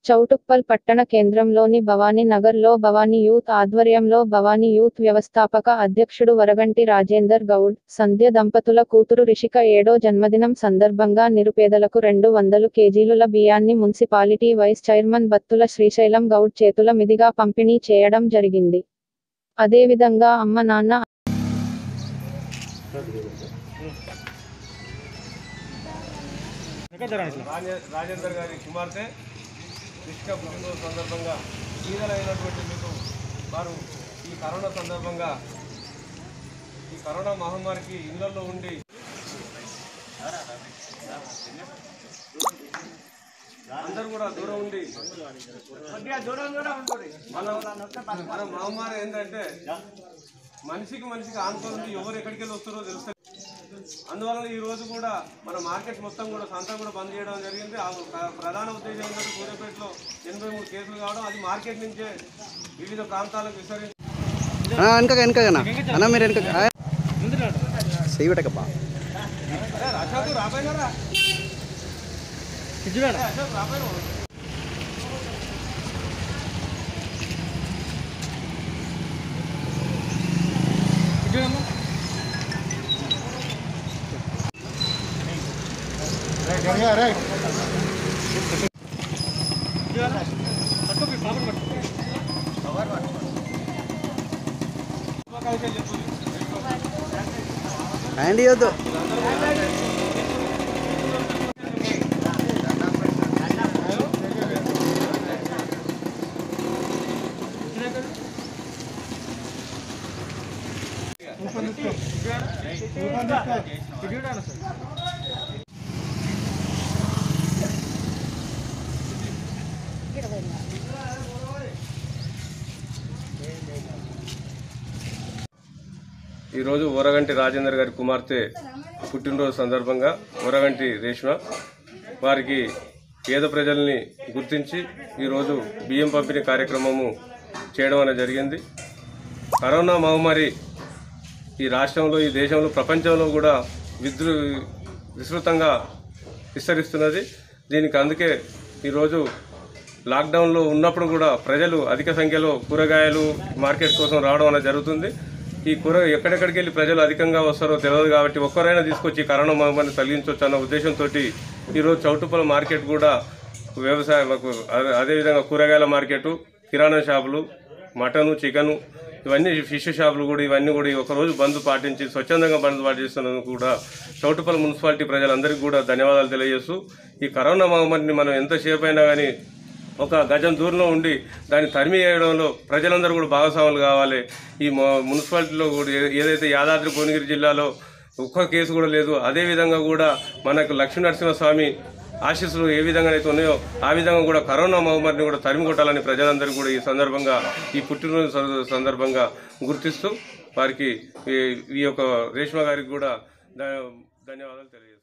చౌటుప్పల్ పట్టణ కేంద్రంలోని భవానీ నగర్లో భవానీ యూత్ ఆధ్వర్యంలో భవానీ యూత్ వ్యవస్థాపక అధ్యక్షుడు వరగంటి రాజేందర్ గౌడ్ సంధ్య దంపతుల కూతురు రిషిక ఏడో జన్మదినం సందర్భంగా నిరుపేదలకు రెండు వందలు కేజీలుల బియ్యాన్ని municipality vice chairman Battula Srisailam Goud చేతుల మీదుగా పంపిణీ చేయడం జరిగింది అదేవిధంగా అమ్మ నాన్న రాజే- రాజేందర్ గారి కుమార్తె కృష్ణ పుట్టినరోజు సందర్భంగా సీదలైనటువంటి మీకు వారు ఈ కరోనా సందర్భంగా ఈ కరోనా మహమ్మారికి ఇళ్లలో ఉండి అందరూ కూడా దూరం ఉండి మన మన మహమ్మారి ఏంటంటే మనిషికి మనిషికి ఆనుకొని ఎవరు ఎక్కడికి వెళ్ళి వస్తారో తెలుస్తుంది అందువలన ఈ రోజు కూడా మన మార్కెట్ మొత్తం కూడా సంతా కూడా బంద్ చేయడం జరిగింది ఆ ప్ర- ప్రధాన ఉద్దేశం ఏంటంటే సూర్యాపేటలో ఎనభై మూడు కేసులు కావడం అది మార్కెట్ నుంచే వివిధ ప్రాంతాలకు విస్తరించి వెనక వెనకనా అన్న మీరు వెనక చెయ్యి పెట్టకప్పా అరే అశోక్ రాబోయినారా అరే, అశోక్ రాబోయినా శుభాకాంక్షలు చెప్పు హ్యాండ్ ఇవ్వద్దు ఈరోజు ఊరగంటి రాజేందర్ గారి కుమార్తె పుట్టినరోజు సందర్భంగా ఊరగంటి రేష్మ వారికి పేద ప్రజల్ని గుర్తించి ఈరోజు బియ్యం పంపిణీ కార్యక్రమము చేయడం అనేది జరిగింది కరోనా మహమ్మారి ఈ రాష్ట్రంలో ఈ దేశంలో ప్రపంచంలో కూడా విద్రు విస్తృతంగా విస్తరిస్తున్నది దీనికి అందుకే ఈరోజు లాక్డౌన్లో ఉన్నప్పుడు కూడా ప్రజలు అధిక సంఖ్యలో కూరగాయలు మార్కెట్ కోసం రావడం అనేది జరుగుతుంది ఈ కూర ఎక్కడెక్కడికి వెళ్ళి ప్రజలు అధికంగా వస్తారో తెలియదు కాబట్టి ఒక్కరైనా తీసుకొచ్చి ఈ కరోనా మహమ్మారిని తొలగించవచ్చు అన్న ఉద్దేశంతో ఈరోజు చౌటుప్పల మార్కెట్ కూడా వ్యవసాయ అదే- అదేవిధంగా కూరగాయల మార్కెట్ కిరాణా షాపులు మటను చికెను ఇవన్నీ ఫిష్ షాపులు కూడా ఇవన్నీ కూడా ఈ ఒకరోజు బంద్ పాటించి స్వచ్ఛందంగా బంద్ పాటిస్తున్నందుకు కూడా చౌటుపల్లి మున్సిపాలిటీ ప్రజలందరికీ కూడా ధన్యవాదాలు తెలియజేస్తూ ఈ కరోనా మహమ్మారిని మనం ఎంతసేపు అయినా కానీ ఒక గజం దూరంలో ఉండి దాన్ని తరిమి వేయడంలో ప్రజలందరూ కూడా భాగస్వాములు కావాలి ఈ మ- మున్సిపాలిటీలో కూడా ఏ- ఏదైతే యాదాద్రి భువనగిరి జిల్లాలో ఒక్క కేసు కూడా లేదు అదే విధంగా కూడా మనకు లక్ష్మీ నరసింహస్వామి ఆశీస్సులు ఏ విధంగా అయితే ఉన్నాయో ఆ విధంగా కూడా కరోనా మహమ్మారిని కూడా తరిమి కొట్టాలని ప్రజలందరూ కూడా ఈ సందర్భంగా ఈ పుట్టినరోజు సంద- సందర్భంగా గుర్తిస్తూ వారికి ఈ- ఈ యొక్క రేష్మ గారికి కూడా ధ- ధన్యవాదాలు తెలియజేస్తాను